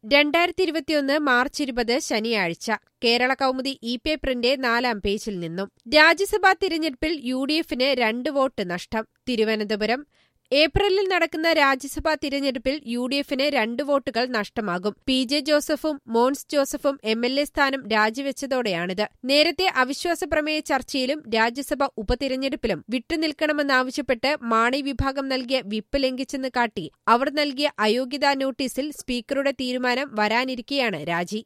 രണ്ടായിരത്തി ഇരുപത്തിയൊന്ന് മാർച്ച് ഇരുപത് ശനിയാഴ്ച കേരള കൗമുദി ഇ പേപ്പറിന്റെ നാലാം പേജിൽ നിന്നും രാജ്യസഭാ തിരഞ്ഞെടുപ്പിൽ യു ഡി എഫിന് രണ്ട് വോട്ട് നഷ്ടം തിരുവനന്തപുരം ഏപ്രിലിൽ നടക്കുന്ന രാജ്യസഭാ തിരഞ്ഞെടുപ്പിൽ യു ഡി എഫിന് രണ്ട് വോട്ടുകൾ നഷ്ടമാകും പി ജെ ജോസഫും മോൻസ് ജോസഫും എം എൽ എ സ്ഥാനം രാജിവെച്ചതോടെയാണിത് നേരത്തെ അവിശ്വാസ പ്രമേയ ചർച്ചയിലും രാജ്യസഭ ഉപതിരഞ്ഞെടുപ്പിലും വിട്ടുനിൽക്കണമെന്നാവശ്യപ്പെട്ട് മാണി വിഭാഗം നൽകിയ വിപ്പ് ലംഘിച്ചെന്ന് കാട്ടി അവർ നൽകിയ അയോഗ്യതാ നോട്ടീസിൽ സ്പീക്കറുടെ തീരുമാനം വരാനിരിക്കെയാണ് രാജി